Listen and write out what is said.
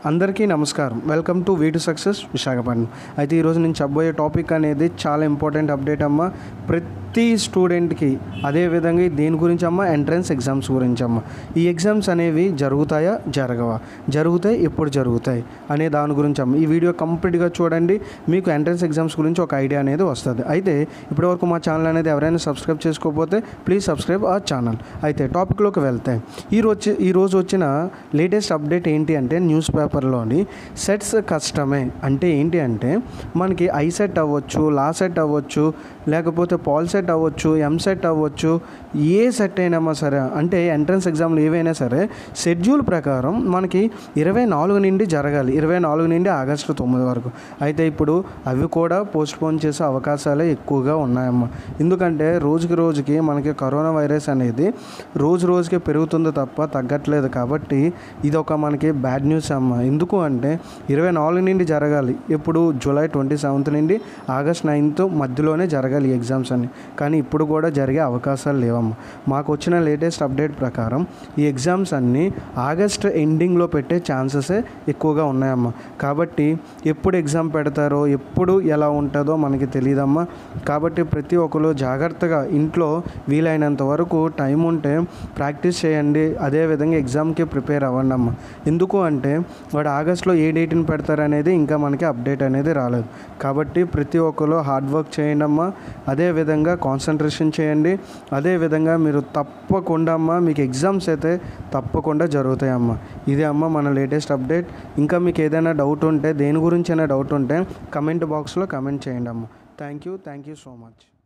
అందరికీ నమస్కారం welcome to V two success Visakhapatnam అయితే ఈరోజు నేను చెప్పబోయే టాపిక్ అనేది చాలా ఇంపార్టెంట్ అప్డేట్ అమ్మ ప్రతి స్టూడెంట్కి అదేవిధంగా దేని గురించి అమ్మ ఎంట్రన్స్ ఎగ్జామ్స్ గురించి అమ్మ ఈ ఎగ్జామ్స్ అనేవి జరుగుతాయా జరగవా జరుగుతాయి ఎప్పుడు జరుగుతాయి అనే దాని గురించి అమ్మ ఈ వీడియో కంప్లీట్గా చూడండి మీకు ఎంట్రన్స్ ఎగ్జామ్స్ గురించి ఒక ఐడియా అనేది వస్తుంది అయితే ఇప్పటివరకు మా ఛానల్ అనేది ఎవరైనా సబ్స్క్రైబ్ చేసుకోకపోతే ప్లీజ్ సబ్స్క్రైబ్ ఆ ఛానల్ అయితే టాపిక్లోకి వెళ్తే ఈ రోజు ఈ రోజు వచ్చిన లేటెస్ట్ అప్డేట్ ఏంటి అంటే న్యూస్ పేపర్లోని సెట్స్ కష్టమే అంటే ఏంటి అంటే మనకి ఐ సెట్ అవ్వచ్చు లా సెట్ అవ్వచ్చు లేకపోతే పాల్ సెట్ అవ్వచ్చు ఎం సెట్ అవ్వచ్చు ఏ సెట్ అయినా సరే అంటే ఎంట్రన్స్ ఎగ్జామ్లు ఏవైనా సరే షెడ్యూల్ ప్రకారం మనకి ఇరవై నాలుగు నుండి జరగాలి ఇరవై నాలుగు నుండి ఆగస్టు తొమ్మిది వరకు అయితే ఇప్పుడు అవి కూడా పోస్ట్పోన్ చేసే అవకాశాలే ఎక్కువగా ఉన్నాయమ్మ ఎందుకంటే రోజుకి రోజుకి మనకి కరోనా వైరస్ అనేది రోజు రోజుకి పెరుగుతుంది తప్ప తగ్గట్లేదు కాబట్టి ఇది ఒక మనకి బ్యాడ్ న్యూస్ అమ్మ ఎందుకు అంటే ఇరవై నాలుగు నుండి జరగాలి ఇప్పుడు జూలై ట్వంటీ సెవెంత్ నుండి ఆగస్ట్ నైన్త్ మధ్యలోనే జరగాలి ఈ ఎగ్జామ్స్ అన్ని కానీ ఇప్పుడు కూడా జరిగే అవకాశాలు లేవమ్మ మాకు వచ్చిన లేటెస్ట్ అప్డేట్ ప్రకారం ఈ ఎగ్జామ్స్ అన్నీ ఆగస్ట్ ఎండింగ్లో పెట్టే ఛాన్సెసే ఎక్కువగా ఉన్నాయమ్మ కాబట్టి ఎప్పుడు ఎగ్జామ్ పెడతారో ఎప్పుడు ఎలా ఉంటుందో మనకి తెలియదమ్మా కాబట్టి ప్రతి ఒక్కరు జాగ్రత్తగా ఇంట్లో వీలైనంత వరకు టైం ఉంటే ప్రాక్టీస్ చేయండి అదేవిధంగా ఎగ్జామ్కి ప్రిపేర్ అవ్వండి అమ్మ ఎందుకు అంటే వాడు ఆగస్ట్లో ఏ డేట్ని పెడతారనేది ఇంకా మనకి అప్డేట్ అనేది రాలేదు కాబట్టి ప్రతి ఒక్కరు హార్డ్ వర్క్ చేయండి అమ్మా అదేవిధంగా కాన్సన్ట్రేషన్ చేయండి అదేవిధంగా మీరు తప్పకుండా అమ్మ మీకు ఎగ్జామ్స్ అయితే తప్పకుండా జరుగుతాయమ్మా ఇదే అమ్మ మన లేటెస్ట్ అప్డేట్ ఇంకా మీకు ఏదైనా డౌట్ ఉంటే దేని గురించి అయినా డౌట్ ఉంటే కమెంట్ బాక్స్లో కమెంట్ చేయండి అమ్మ thank you thank you so much